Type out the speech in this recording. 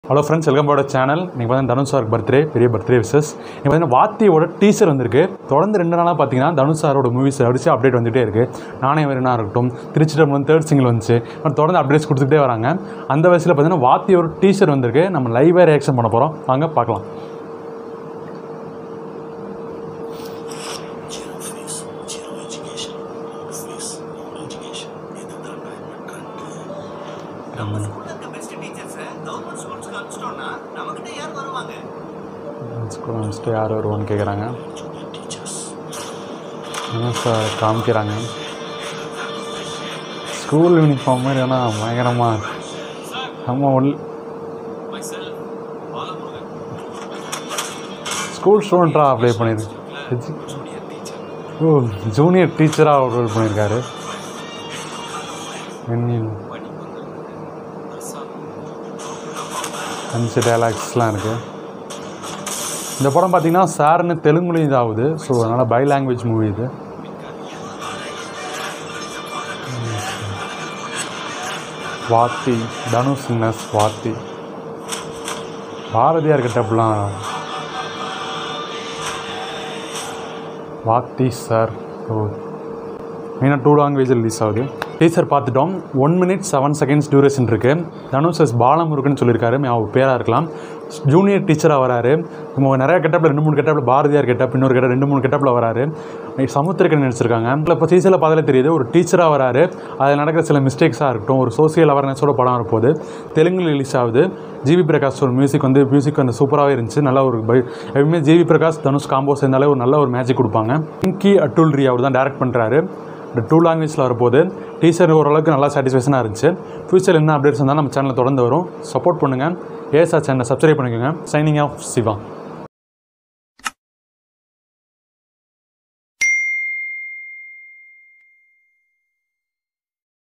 Hello friends welcome போட channel நீங்கள் பார்த்தீங்கன்னா தனுஷ் சார் பர்த்டே பெரிய பர்த்டே விசஸ் நீங்கள் பார்த்தீங்கன்னா வாத்தியோட டீசர் வந்திருக்கு தொடர்ந்து ரெண்டு நாளாக பார்த்தீங்கன்னா தனுஷ் சாரோட மூவிஸ் அடிச்சு அப்டேட் வந்துகிட்டே இருக்குது நானே வரனா இருக்கட்டும் திருச்சிட்டம் வந்து தேர்ட் சிங்கிள் வந்துச்சு அப்புறம் தொடர்ந்து அப்டேட்ஸ் கொடுத்துட்டே வராங்க அந்த வயசில் பார்த்தீங்கன்னா வாத்தியோட டீசர் வந்திருக்கு நம்ம லைவாக ரியாக்ஷன் பண்ண போகிறோம் வாங்க பார்க்கலாம் Zero fees, zero education, no fees, no education. இதுதான் diamond country. நம்ம ஸ்கூல்ல இருக்க பெஸ்ட் டீச்சர்ஸை கவர்மெண்ட் ஸ்கூல்ஸ்க்கு அனுப்பிச்சிட்டோம்னா நம்மகிட்ட யார் வருவாங்க ஸ்கூல் முடிச்சுட்டு யார் வருவான்னு கேட்குறாங்க Junior teachers. என்ன சார் காமிக்கிறாங்க ஸ்கூல் யூனிஃபார்ம் மாதிரி ஆனால் பயங்கரமாக நம்ம ஒல் ஸ்கூல் ஸ்டூடெண்ட்டாக அப்ளை பண்ணியிருக்கு ஓ ஜூனியர் டீச்சராக அப்ளை பண்ணியிருக்காரு வெண்ணில் அஞ்சு டைலாக்ஸ்லாம் இருக்குது இந்த படம் பார்த்தீங்கன்னா சார்னு தெலுங்குலையும் இதாகுது ஸோ அதனால் பை லாங்குவேஜ் மூவி இது வாத்தி தனுஷ் நஸ் வாத்தி பாரதியார் கிட்டப்பெல்லாம் வாத்தி சார் ஓ மெயினாக டூ லாங்குவேஜ் ரிலீஸ் ஆகுது டீசர் பார்த்துட்டோம் one minute seven seconds duration இருக்குது தனுஷ் எஸ் பாலமுருகன் சொல்லியிருக்காரு மே அவர் பேராக இருக்கலாம் ஜூனியர் டீச்சராக வராரு நம்ம நிறைய கெட்டப்பில் ரெண்டு மூணு கெட்டப்பில் பாரதியார் கெட்டப் இன்னொரு கெட்டப் ரெண்டு மூணு கெட்டப்பில் வராரு சமுத்திரக்கன் நடிச்சிருக்காங்க இப்போ சீசனில் பார்த்தாலே தெரியுது ஒரு டீச்சராக வராரு அதில் நடக்கிற சில மிஸ்டேக்ஸாக இருக்கட்டும் ஒரு சோசியல் அவேர்னஸோட படம் இருப்போது தெலுங்குல ரிலீஸ் ஆகுது ஜிவி பிரகாஷ் ஒரு மியூசிக் வந்து மியூசிக் வந்து சூப்பராகவே இருந்துச்சு நல்ல ஒரு பை எப்பவுமே ஜிவி பிரகாஷ் தனுஷ் காம்போ சேர்ந்தாலே ஒரு நல்ல ஒரு மேஜிக் கொடுப்பாங்க பிங்கி அட்டுல்ரி அவர் தான் டேரக்ட் பண்ணுறாரு இந்த டூ லாங்குவேஜில் வரப்போது டீச்சர் ஓரளவுக்கு நல்லா சாட்டிஸ்ஃபேக்ஷனாக இருந்துச்சு ஃப்யூச்சரில் என்ன அப்டேட்ஸ் இருந்தாலும் நம்ம சேனலில் தொடர்ந்து வரும் சப்போர்ட் பண்ணுங்கள் ஏஎஸ்ஆர் சேனலை சப்ஸ்கிரைப் பண்ணிக்கோங்க சைனிங் ஆஃப் சிவா